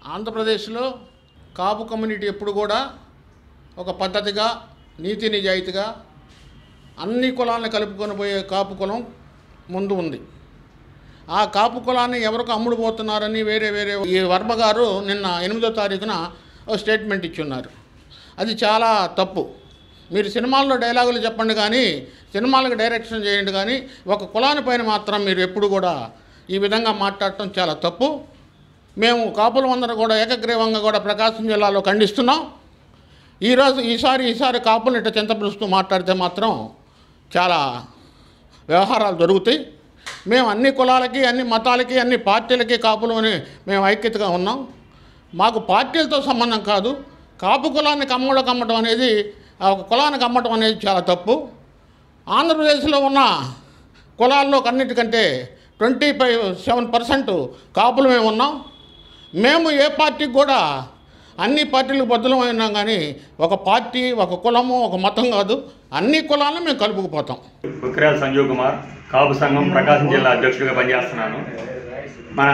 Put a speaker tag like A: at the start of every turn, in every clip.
A: ఆంధ్రప్రదేశ్లో కాపు కమ్యూనిటీ ఎప్పుడు కూడా ఒక పద్ధతిగా నీతి నిజాయితీగా అన్ని కులాలను కలుపుకొని పోయే కాపు కులం ముందు ఉంది ఆ కాపు కులాన్ని ఎవరికి అమ్ముడు పోతున్నారని వేరే వేరే ఈ వర్మ గారు నిన్న ఎనిమిదో తారీఖున ఒక స్టేట్మెంట్ ఇచ్చున్నారు అది చాలా తప్పు మీరు సినిమాల్లో డైలాగులు చెప్పండి కానీ సినిమాలకు డైరెక్షన్ చేయండి కానీ ఒక కులాని పైన మాత్రం మీరు ఎప్పుడు కూడా ఈ విధంగా మాట్లాడటం చాలా తప్పు మేము కాపులం అందరం కూడా ఏకగ్రీవంగా కూడా ప్రకాశం జిల్లాలో ఖండిస్తున్నాం ఈరోజు ఈసారి ఈసారి కాపులను ఇట్లా చింతపరుస్తూ మాట్లాడితే మాత్రం చాలా వ్యవహారాలు జరుగుతాయి మేము అన్ని కులాలకి అన్ని మతాలకి అన్ని పార్టీలకి కాపులు అని మేము ఐక్యతగా ఉన్నాం మాకు పార్టీలతో సంబంధం కాదు కాపు కులాన్ని కమ్మలకు అమ్మటం అనేది ఆ ఒక కులానికి అమ్మటం అనేది చాలా తప్పు ఆంధ్రప్రదేశ్లో ఉన్న కులాల్లో అన్నిటికంటే ట్వంటీ ఫైవ్ సెవెన్ పర్సెంట్ కాపులు మేము ఉన్నాం మేము ఏ పార్టీకి కూడా అన్ని పార్టీలకు బద్దులం అయినాం కానీ ఒక పార్టీ ఒక కులము ఒక మతం కాదు అన్ని కులాలను మేము కలుపుకుపోతాం
B: కుక్రాల సంజీవ్ కుమార్ కాపు సంఘం ప్రకాశం జిల్లా అధ్యక్షుడిగా పనిచేస్తున్నాను మన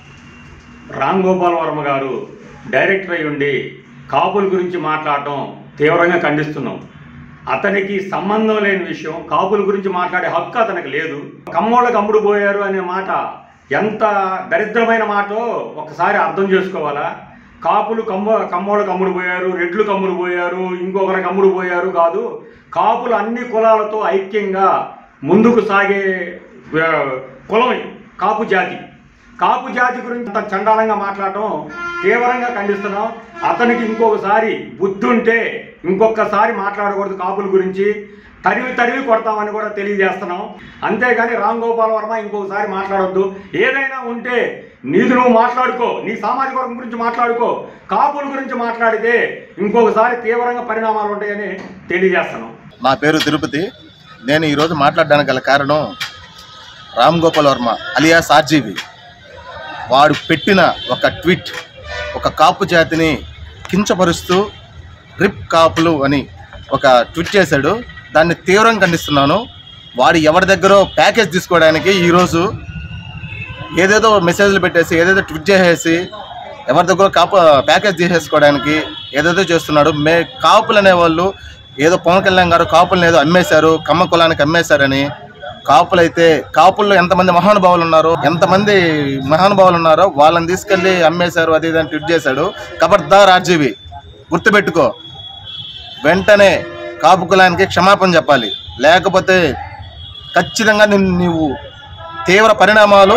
B: రామ్ గోపాల్ వర్మ గారు డైరెక్టర్ అయి ఉండి కాపుల గురించి మాట్లాడటం తీవ్రంగా ఖండిస్తున్నాం అతనికి సంబంధం లేని విషయం కాపుల గురించి మాట్లాడే హక్కు అతనికి లేదు కమ్మోళ్ళకి అమ్ముడు పోయారు అనే మాట ఎంత దరిద్రమైన మాటో ఒకసారి అర్థం చేసుకోవాలా కాపులు కమ్మ కమ్మోళ్ళకి అమ్ముడు పోయారు రెడ్లు కమ్ముడు పోయారు ఇంకొకరికి అమ్ముడు పోయారు కాదు కాపులు అన్ని కులాలతో ఐక్యంగా ముందుకు సాగే ఆ, కులం కాపు జాతి కాపు జాతి గురించి అంత చండాలంగా మాట్లాడటం తీవ్రంగా ఖండిస్తున్నాం అతనికి ఇంకొకసారి బుద్ధి ఉంటే ఇంకొకసారి మాట్లాడకూడదు కాపుల గురించి తరివి తరివి కొడతామని కూడా తెలియజేస్తున్నాం అంతేగాని రామ్ గోపాల్ వర్మ ఇంకొకసారి మాట్లాడొద్దు ఏదైనా ఉంటే నీది నువ్వు మాట్లాడుకో నీ సామాజిక వర్గం గురించి మాట్లాడుకో కాపుల గురించి మాట్లాడితే ఇంకొకసారి తీవ్రంగా పరిణామాలు ఉంటాయని తెలియజేస్తున్నాం
C: నా పేరు తిరుపతి నేను ఈరోజు మాట్లాడడానికి గల కారణం రామ్ గోపాల్ వర్మ అలియాస్ ఆర్జీవి వాడు పెట్టిన ఒక ట్వీట్ ఒక కాపు జాతిని కించపరుస్తూ రిప్ కాపులు అని ఒక ట్వీట్ చేశాడు దాన్ని తీవ్రంగా ఖండిస్తున్నాను వాడు ఎవరి దగ్గర ప్యాకేజ్ తీసుకోవడానికి ఈరోజు ఏదేదో మెసేజ్లు పెట్టేసి ఏదేదో ట్వీట్ చేసేసి ఎవరి దగ్గర కాపు ప్యాకేజ్ తీసేసుకోవడానికి ఏదేదో చేస్తున్నాడు మే కాపులు అనేవాళ్ళు ఏదో పవన్ కళ్యాణ్ గారు కాపులను ఏదో అమ్మేశారు కమ్మ కులానికి అమ్మేశారని కాపులైతే కాపుల్లో ఎంతమంది మహానుభావులు ఉన్నారో ఎంతమంది మహానుభావులు ఉన్నారో వాళ్ళని తీసుకెళ్ళి అమ్మేశారు అది ఇది అని ట్వీట్ చేశాడు కబర్దార్ ఆర్జీవి గుర్తుపెట్టుకో వెంటనే కాపు కులానికి క్షమాపణ చెప్పాలి లేకపోతే ఖచ్చితంగా నిన్ను నీవు తీవ్ర పరిణామాలు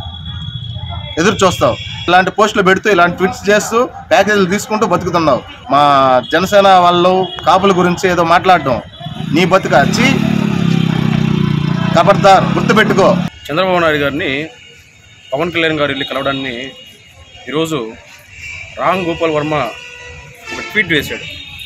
C: ఎదురు చూస్తావు ఇలాంటి పోస్టులు పెడుతూ ఇలాంటి ట్వీట్స్ చేస్తూ ప్యాకేజీలు తీసుకుంటూ బతుకుతున్నావు మా జనసేన వాళ్ళు కాపుల గురించి ఏదో మాట్లాడటం నీ బతుక వచ్చి ఖబర్దార్ గుర్తుపెట్టుకో
D: చంద్రబాబు నాయుడు గారిని పవన్ కళ్యాణ్ గారు వెళ్ళి కలవడాన్ని ఈరోజు రామ్ గోపాల్ వర్మ ఒక ట్వీట్ వేశాడు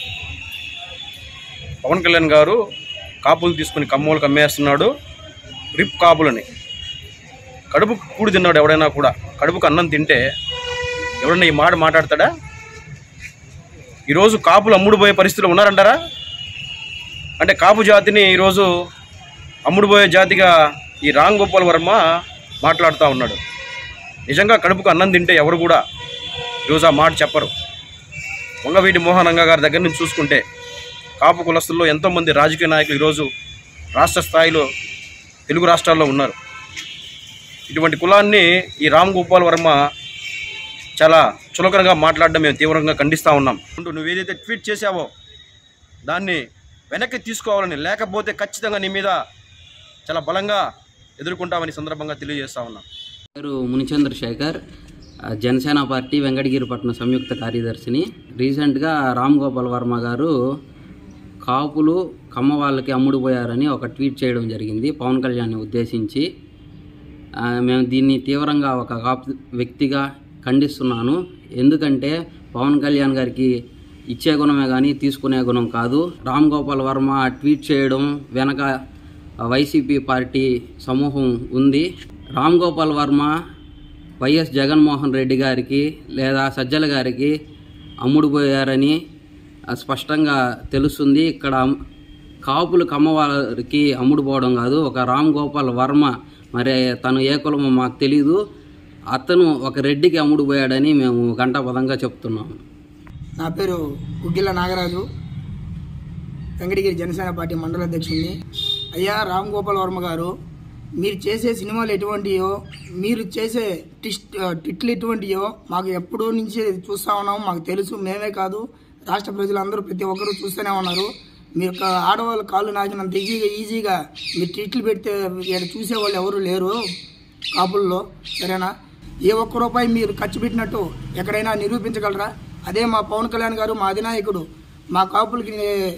D: పవన్ కళ్యాణ్ గారు కాపులు తీసుకుని కమ్మోలకు అమ్మేస్తున్నాడు రిప్ కాపులని కడుపు కూడి తిన్నాడు ఎవడైనా కూడా కడుపుకు అన్నం తింటే ఎవడన్నా ఈ మాట మాట్లాడతాడా ఈరోజు కాపులు అమ్ముడుపోయే పరిస్థితులు ఉన్నారంటారా అంటే కాపు జాతిని ఈరోజు అమ్ముడుపోయే జాతిగా ఈ రామ్ గోపాల్ వర్మ మాట్లాడుతూ ఉన్నాడు నిజంగా కడుపుకు అన్నం తింటే ఎవరు కూడా ఈరోజు ఆ మాట చెప్పరు వంగవీటి మోహన్ గారి దగ్గర నుంచి చూసుకుంటే కాపు కులస్తుల్లో ఎంతోమంది రాజకీయ నాయకులు ఈరోజు రాష్ట్ర స్థాయిలో తెలుగు రాష్ట్రాల్లో ఉన్నారు ఇటువంటి కులాన్ని ఈ రామ్ గోపాల్ వర్మ చాలా చులకనగా మాట్లాడడం మేము తీవ్రంగా ఖండిస్తూ ఉన్నాం అంటూ నువ్వు ఏదైతే ట్వీట్ చేశావో దాన్ని వెనక్కి తీసుకోవాలని లేకపోతే ఖచ్చితంగా నీ మీద చాలా బలంగా ఎదుర్కొంటామని సందర్భంగా తెలియజేస్తా ఉన్నాం
E: పేరు మునిచంద్రశేఖర్ ఆ, జనసేన పార్టీ వెంకటగిరిపట్నం సంయుక్త కార్యదర్శిని రీసెంట్గా రామ్ గోపాల్ వర్మ గారు కాపులు కమ్మ వాళ్ళకి అమ్ముడుపోయారని ఒక ట్వీట్ చేయడం జరిగింది పవన్ కళ్యాణ్ని ఉద్దేశించి ఆ, మేము దీన్ని తీవ్రంగా ఒక కాపు వ్యక్తిగా ఖండిస్తున్నాను ఎందుకంటే పవన్ కళ్యాణ్ గారికి ఇచ్చే గుణమే కానీ తీసుకునే గుణం కాదు రామ్ గోపాల్ వర్మ ట్వీట్ చేయడం వెనక వైసీపీ పార్టీ సమూహం ఉంది రామ్ గోపాల్ వర్మ వైఎస్ జగన్మోహన్ రెడ్డి గారికి లేదా సజ్జల గారికి అమ్ముడుపోయారని ఆ, స్పష్టంగా తెలుస్తుంది ఇక్కడ అమ్- కాపులు కమ్మవారికి అమ్ముడుపోవడం కాదు ఒక రామ్ గోపాల్ వర్మ మరి తను ఏ కులమో మాకు తెలీదు అతను ఒక రెడ్డికి అమ్ముడు పోయాడని మేము గంటాపదంగా చెప్తున్నాము
F: నా పేరు గుగ్గిల నాగరాజు వెంకటగిరి జనసేన పార్టీ మండల అధ్యక్షుడిని అయ్యా రామ్ గోపాల్ వర్మ గారు మీరు చేసే సినిమాలు ఎటువంటియో మీరు చేసే టిస్ట్ టిట్లు ఎటువంటియో మాకు ఎప్పుడూ నుంచి చూస్తూ ఉన్నాం మాకు తెలుసు మేమే కాదు రాష్ట్ర ప్రజలందరూ ప్రతి ఒక్కరూ చూస్తూనే ఉన్నారు మీ యొక్క ఆడవాళ్ళ కాళ్ళు నాకినంత ఈజీగా ఈజీగా మీరు ట్రీట్లు పెడితే ఇక్కడ చూసేవాళ్ళు ఎవరు లేరు కాపుల్లో సరేనా ఏ ఒక్క రూపాయి మీరు ఖర్చు పెట్టినట్టు ఎక్కడైనా నిరూపించగలరా అదే మా పవన్ కళ్యాణ్ గారు మా అధినాయకుడు మా కాపులకి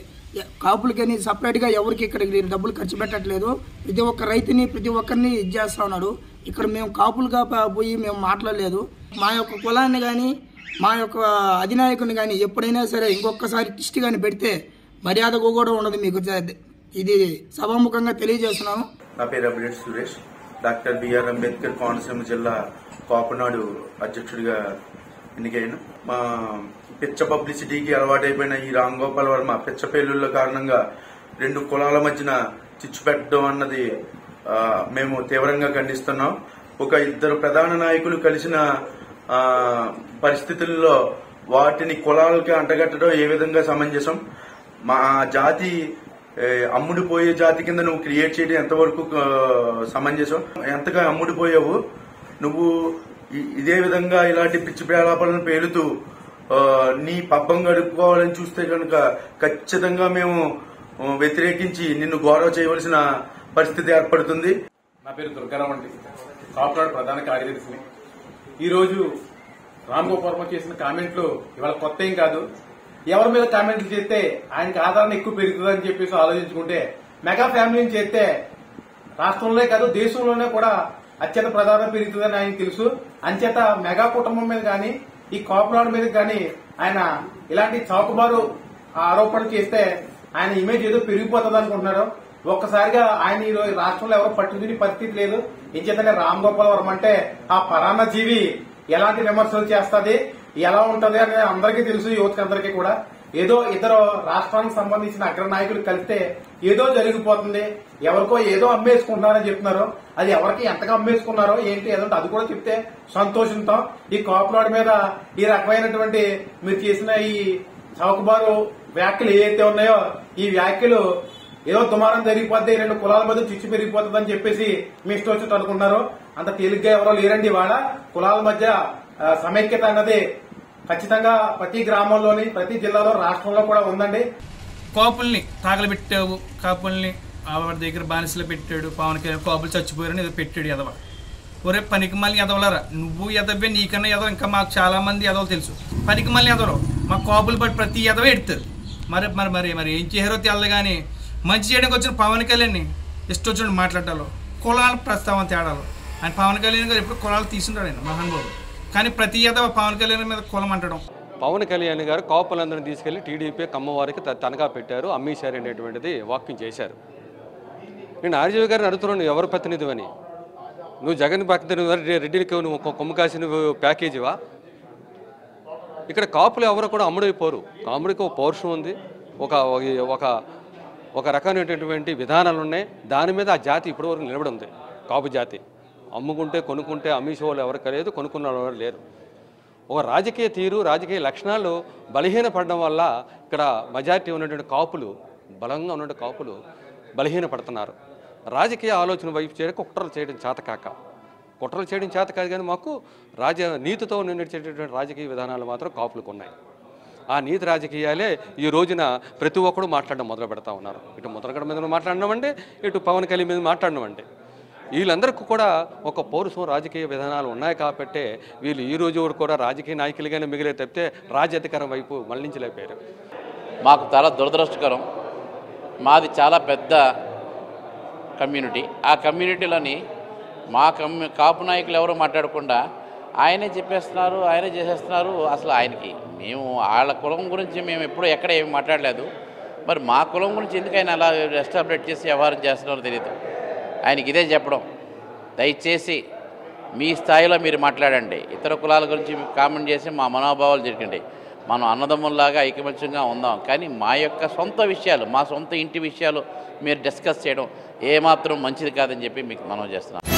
F: కాపులకని సపరేట్గా ఎవరికి ఇక్కడ డబ్బులు ఖర్చు పెట్టట్లేదు ప్రతి ఒక్క రైతుని ప్రతి ఒక్కరిని ఇది చేస్తా ఉన్నాడు ఇక్కడ మేము కాపులుగా ప- పోయి మేము మాట్లాడలేదు మా యొక్క కులాన్ని కానీ మా యొక్క అధినాయకుని కానీ ఎప్పుడైనా సరే ఇంకొకసారి టిస్ట్ కానీ పెడితే మర్యాద కూడా ఉండదు మీకు జ- ఇది సభాముఖంగా తెలియజేస్తున్నాను
G: నా పేరు అభిరేట్ సురేష్ డాక్టర్ బిఆర్ అంబేద్కర్ కోనసీమ జిల్లా కాపునాడు అధ్యక్షుడిగా ఎన్నికయ్యాను మా పిచ్చ పబ్లిసిటీకి అలవాటైపోయిన ఈ రామ్ గోపాల్ వర్మ పిచ్చ పేలుళ్ళ కారణంగా రెండు కులాల మధ్యన చిచ్చు పెట్టడం అన్నది ఆ, మేము తీవ్రంగా ఖండిస్తున్నాం ఒక ఇద్దరు ప్రధాన నాయకులు కలిసిన ఆ, పరిస్థితుల్లో వాటిని కులాలకి అంటగట్టడం ఏ విధంగా సమంజసం మా జాతి ఏ, అమ్ముడుపోయే జాతి కింద నువ్వు క్రియేట్ చేయడం ఎంతవరకు ఆ, సమంజసం ఎంతగా అమ్ముడుపోయావు నువ్వు ఇ- ఇదే విధంగా ఇలాంటి పిచ్చి ప్రలాపాలను పేలుతూ ఆ, నీ పబ్బం గడుపుకోవాలని చూస్తే కనుక ఖచ్చితంగా మేము ఆ, వ్యతిరేకించి నిన్ను గౌరవ చేయవలసిన పరిస్థితి ఏర్పడుతుంది
H: నా పేరు దుర్గారావు అండి కాపునాడు ప్రధాన కార్యదర్శిని ఈరోజు రామ్ గోపాల్ వర్మ చేసిన కామెంట్లు ఇవాళ కొత్త ఏం కాదు ఎవరి మీద కామెంట్లు చేస్తే ఆయనకి ఆదరణ ఎక్కువ పెరుగుతుందని చెప్పేసి ఆలోచించుకుంటే మెగా ఫ్యామిలీని చేస్తే రాష్ట్రంలోనే కాదు దేశంలోనే కూడా అత్యంత ప్రధానం పెరుగుతుందని ఆయన తెలుసు అంచేత మెగా కుటుంబం మీద కానీ ఈ కాపునాడు మీద కానీ ఆయన ఇలాంటి చౌకబారు ఆరోపణలు చేస్తే ఆయన ఇమేజ్ ఏదో పెరిగిపోతుంది అనుకుంటున్నారు ఒక్కసారిగా ఆయన ఈ రోజు రాష్ట్రంలో ఎవరు పట్టుకుని పరిస్థితి లేదు ఇంచేతనే రామ్ గోపాల్ వర్మ అంటే ఆ పరాన్న జీవి ఎలాంటి విమర్శలు చేస్తుంది ఎలా ఉంటది అనేది అందరికీ తెలుసు యువతకి అందరికీ కూడా ఏదో ఇతరు రాష్ట్రానికి సంబంధించిన అగ్ర నాయకులు కలిస్తే ఏదో జరిగిపోతుంది ఎవరికో ఏదో అమ్మేసుకుంటున్నారని చెప్తున్నారు అది ఎవరికి ఎంతగా అమ్మేసుకున్నారో ఏంటి ఏదో అది కూడా చెప్తే సంతోషంతో ఈ కాపునాడు మీద ఈ రకమైనటువంటి మీరు చేసిన ఈ చౌకబారు వ్యాఖ్యలు ఏవైతే ఉన్నాయో ఈ వ్యాఖ్యలు ఏదో దుమారం జరిగిపోద్ది రెండు కులాల మధ్య చిచ్చు పెరిగిపోతుంది అని చెప్పేసి మీ ఇష్టం వచ్చినట్టు అనుకున్నారు అంత తేలిగ్గా ఎవరో లేరండి ఇవాళ కులాల మధ్య ఆ, సమైక్యత అన్నది ఖచ్చితంగా ప్రతి గ్రామంలోని ప్రతి జిల్లాలో రాష్ట్రంలో కూడా ఉందండి
I: కాపుల్ని తాగలబెట్టావు కాపుల్ని ఆవిడ దగ్గర బానిసలు పెట్టాడు పవన్ కళ్యాణ్ కాపులు చచ్చిపోయారని ఏదో పెట్టాడు ఎదవ ఒరే పనికి మళ్ళీ ఎదవలరా నువ్వు ఎదవే నీకన్నా ఎదవ ఇంకా మాకు చాలా మంది ఎదవలు తెలుసు పనికి మళ్ళీ ఎదవరు మా కాపులు బట్టి ప్రతి ఎదవ ఎడతారు మరి మరి మరి మరి ఏం చేయారో తెల్లదు కానీ మంచి చేయడానికి వచ్చిన పవన్ కళ్యాణ్ని ఇష్టం వచ్చినట్టు మాట్లాడాలో కులాల ప్రస్తావన తేడాలు ఆయన పవన్ కళ్యాణ్ గారు ఎప్పుడు కులాలు తీసుంటాడు ఆయన మహానుభావుడు కానీ ప్రతి ఎదవ పవన్ కళ్యాణ్ మీద కులం అంటడం
J: పవన్ కళ్యాణ్ గారు కాపులందరినీ తీసుకెళ్లి టీడీపీ కమ్మవారికి త- తనఖా పెట్టారు అమ్మేశారు అనేటువంటిది వాక్యం చేశారు నేను ఆర్జీవి గారిని అడుగుతున్నాను ఎవరు ప్రతినిధి అని నువ్వు జగన్ భక్తుని రెడ్డిలకి నువ్వు కొ- కొమ్ము కాసి నువ్వు ప్యాకేజీవా ఇక్కడ కాపులు ఎవరు కూడా అమ్ముడైపోరు కాముడికి ఒక పౌరుషం ఉంది ఒక ఒక ఒక రకమైనటువంటి విధానాలు ఉన్నాయి దాని మీద ఆ జాతి ఇప్పటివరకు నిలబడి ఉంది కాపు జాతి అమ్ముకుంటే కొనుక్కుంటే అమ్మేసే వాళ్ళు ఎవరికి లేదు కొనుక్కున్న వాళ్ళు ఎవరు లేరు ఒక రాజకీయ తీరు రాజకీయ లక్షణాలు బలహీనపడడం వల్ల ఇక్కడ మెజారిటీ ఉన్నటువంటి కాపులు బలంగా ఉన్నటువంటి కాపులు బలహీనపడుతున్నారు రాజకీయ ఆలోచన వైపు చేయడానికి కుట్రలు చేయడం చేతకాక కుట్రలు చేయడం చేత కాదు కానీ మాకు రాజ నీతితో నడిచేటటువంటి రాజకీయ విధానాలు మాత్రం కాపులకు ఉన్నాయి ఆ నీతి రాజకీయాలే ఈ రోజున ప్రతి ఒక్కడు మాట్లాడడం మొదలు పెడతా ఉన్నారు ఇటు ముద్రగడ మీద మాట్లాడడం అంటే ఇటు పవన్ కళ్యాణ్ మీద మాట్లాడడం అంటే వీళ్ళందరికీ కూడా ఒక పౌరుషం రాజకీయ విధానాలు ఉన్నాయి కాబట్టే వీళ్ళు ఈ రోజు వరకు కూడా రాజకీయ నాయకులుగానే మిగిలే తప్పితే రాజ్యాధికారం వైపు మళ్లించలేకపోయారు
K: మాకు చాలా దురదృష్టకరం మాది చాలా పెద్ద కమ్యూనిటీ ఆ కమ్యూనిటీలోని మా కమ్యూ కాపు నాయకులు ఎవరు మాట్లాడకుండా ఆయనే చెప్పేస్తున్నారు ఆయనే చేసేస్తున్నారు అసలు ఆయనకి మేము వాళ్ళ కులం గురించి మేము ఎప్పుడూ ఎక్కడ ఏమి మాట్లాడలేదు మరి మా కులం గురించి ఎందుకు ఆయన అలా ఎస్టాబ్లిష్ చేసి వ్యవహారం చేస్తున్నారో తెలియదు ఆయనకి ఇదే చెప్పడం దయచేసి మీ స్థాయిలో మీరు మాట్లాడండి ఇతర కులాల గురించి కామెంట్ చేసి మా మనోభావాలు జరగండి మనం అన్నదమ్ముల్లాగా ఐకమత్యంగా ఉందాం కానీ మా యొక్క సొంత విషయాలు మా సొంత ఇంటి విషయాలు మీరు డిస్కస్ చేయడం ఏమాత్రం మంచిది కాదని చెప్పి మీకు మనం చేస్తున్నాం